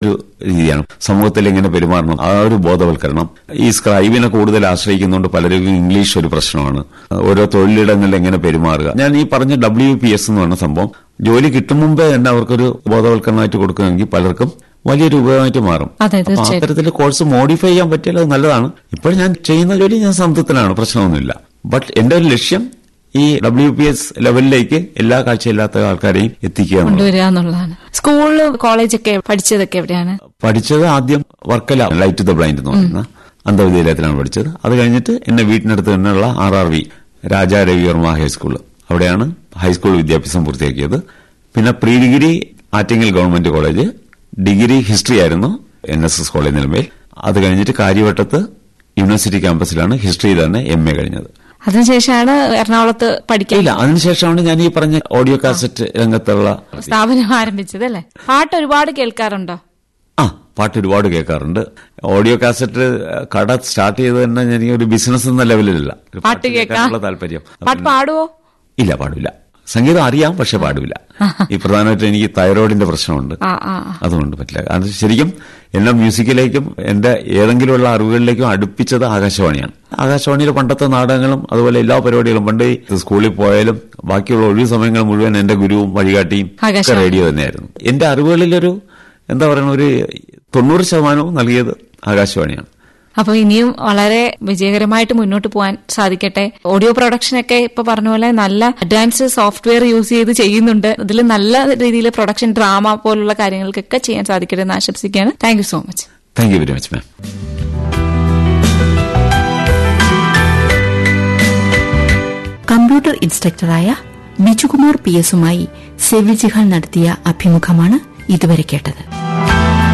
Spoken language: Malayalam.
ഒരു രീതിയാണ് സമൂഹത്തിൽ എങ്ങനെ പെരുമാറണം ആ ഒരു ബോധവൽക്കരണം ഈ സ്ക്രൈബിനെ കൂടുതൽ ആശ്രയിക്കുന്നതുകൊണ്ട് പലരും ഇംഗ്ലീഷ് ഒരു പ്രശ്നമാണ് ഓരോ തൊഴിലിടങ്ങളിൽ എങ്ങനെ പെരുമാറുക ഞാൻ ഈ പറഞ്ഞ ഡബ്ല്യു പി എസ് എന്ന് പറഞ്ഞ സംഭവം ജോലി കിട്ടും മുമ്പേ തന്നെ അവർക്കൊരു ബോധവൽക്കരണമായിട്ട് കൊടുക്കുകയാണെങ്കിൽ പലർക്കും വലിയൊരു ഉപയോഗമായിട്ട് മാറും അതെ, അപ്പൊ തീർച്ചയായും. അത്തരത്തിൽ കോഴ്സ് മോഡിഫൈ ചെയ്യാൻ പറ്റിയാൽ അത് നല്ലതാണ് ഇപ്പോൾ ഞാൻ ചെയ്യുന്ന ജോലി ഞാൻ സംതൃപ്തനാണ് പ്രശ്നമൊന്നുമില്ല ബട്ട് എന്റെ ഒരു ലക്ഷ്യം ഈ ഡബ്ല്യു പി എസ് ലെവലിലേക്ക് എല്ലാ കാഴ്ചയില്ലാത്ത ആൾക്കാരെയും എത്തിക്കുക എന്നുള്ളത്. കൊണ്ടുവരിക എന്നുള്ളതാണ് സ്കൂളില് കോളേജൊക്കെ പഠിച്ചതൊക്കെ എവിടെയാണ് പഠിച്ചത് ആദ്യം വർക്കല ലൈറ്റ് ദ ബ്ലൈൻഡ് എന്ന് പറയുന്ന അന്ധവിദ്യാലയത്തിലാണ് പഠിച്ചത് അത് കഴിഞ്ഞിട്ട് എന്നെ വീട്ടിനടുത്ത് തന്നെയുള്ള R R V Raja Ravivarma high school അവിടെയാണ് ഹൈസ്കൂൾ വിദ്യാഭ്യാസം പൂർത്തിയാക്കിയത് പിന്നെ pre degree Attingal government college degree history ആയിരുന്നു N S S college Nilamel അത് കഴിഞ്ഞിട്ട് കാര്യവട്ടത്ത് യൂണിവേഴ്സിറ്റി ക്യാമ്പസിലാണ് ഹിസ്റ്ററി തന്നെ എം എ കഴിഞ്ഞത് അതിനുശേഷമാണ് എറണാകുളത്ത് പഠിക്കാൻ ഇല്ല അതിനുശേഷമാണ് ഞാൻ ഈ പറഞ്ഞ ഓഡിയോ കാസറ്റ് രംഗത്തുള്ള സ്ഥാപനം ആരംഭിച്ചത് അല്ലേ പാട്ട് ഒരുപാട് കേൾക്കാറുണ്ടോ ആ പാട്ട് ഒരുപാട് കേൾക്കാറുണ്ട് ഓഡിയോ കാസറ്റ് കട സ്റ്റാർട്ട് ചെയ്ത് തന്നെ ഞാൻ ഒരു ബിസിനസ് എന്ന ലെവലിലല്ല ഒരു പാട്ട് കേൾക്കാൻ കേൾക്കാനുള്ള താല്പര്യം പാട്ട് പാടുവോ ഇല്ല പാടില്ല സംഗീതം അറിയാം പക്ഷെ പാടില്ല ഈ പ്രധാനമായിട്ട് എനിക്ക് തൈറോയിഡിന്റെ പ്രശ്നമുണ്ട് ആ ആ ആ. അതുകൊണ്ട് പറ്റില്ല അത് ശരിക്കും എന്നെ മ്യൂസിക്കിലേക്കും എന്റെ ഏതെങ്കിലുമുള്ള അറിവുകളിലേക്കും അടുപ്പിച്ചത് ആകാശവാണിയാണ് ആകാശവാണിയിലെ പണ്ടത്തെ നാടകങ്ങളും അതുപോലെ എല്ലാ പരിപാടികളും പണ്ട് ഈ സ്കൂളിൽ പോയാലും ബാക്കിയുള്ള ഒഴിവ് സമയങ്ങൾ മുഴുവൻ എന്റെ ഗുരുവും വഴികാട്ടിയും ഒക്കെ ആകാശവാണി. റേഡിയോ തന്നെയായിരുന്നു എന്റെ അറിവുകളിലൊരു എന്താ പറയുക ഒരു തൊണ്ണൂറ് ശതമാനവും നൽകിയത് ആകാശവാണിയാണ് അപ്പൊ ഇനിയും വളരെ വിജയകരമായിട്ട് മുന്നോട്ട് പോകാൻ സാധിക്കട്ടെ ഓഡിയോ പ്രൊഡക്ഷൻ ഒക്കെ ഇപ്പൊ പറഞ്ഞ പോലെ നല്ല അഡ്വാൻസ് സോഫ്റ്റ്വെയർ യൂസ് ചെയ്ത് ചെയ്യുന്നുണ്ട് ഇതിൽ നല്ല രീതിയിൽ പ്രൊഡക്ഷൻ ഡ്രാമ പോലുള്ള കാര്യങ്ങൾക്കൊക്കെ ചെയ്യാൻ സാധിക്കട്ടെ എന്ന് ആശംസിക്കുകയാണ് thank you so much thank you very much ma'am computer ഇൻസ്ട്രക്ടറായ ബിജുകുമാർ പി എസുമായി സെവിൽ ജിഹാൻ നടത്തിയ അഭിമുഖമാണ് ഇതുവരെ കേട്ടത്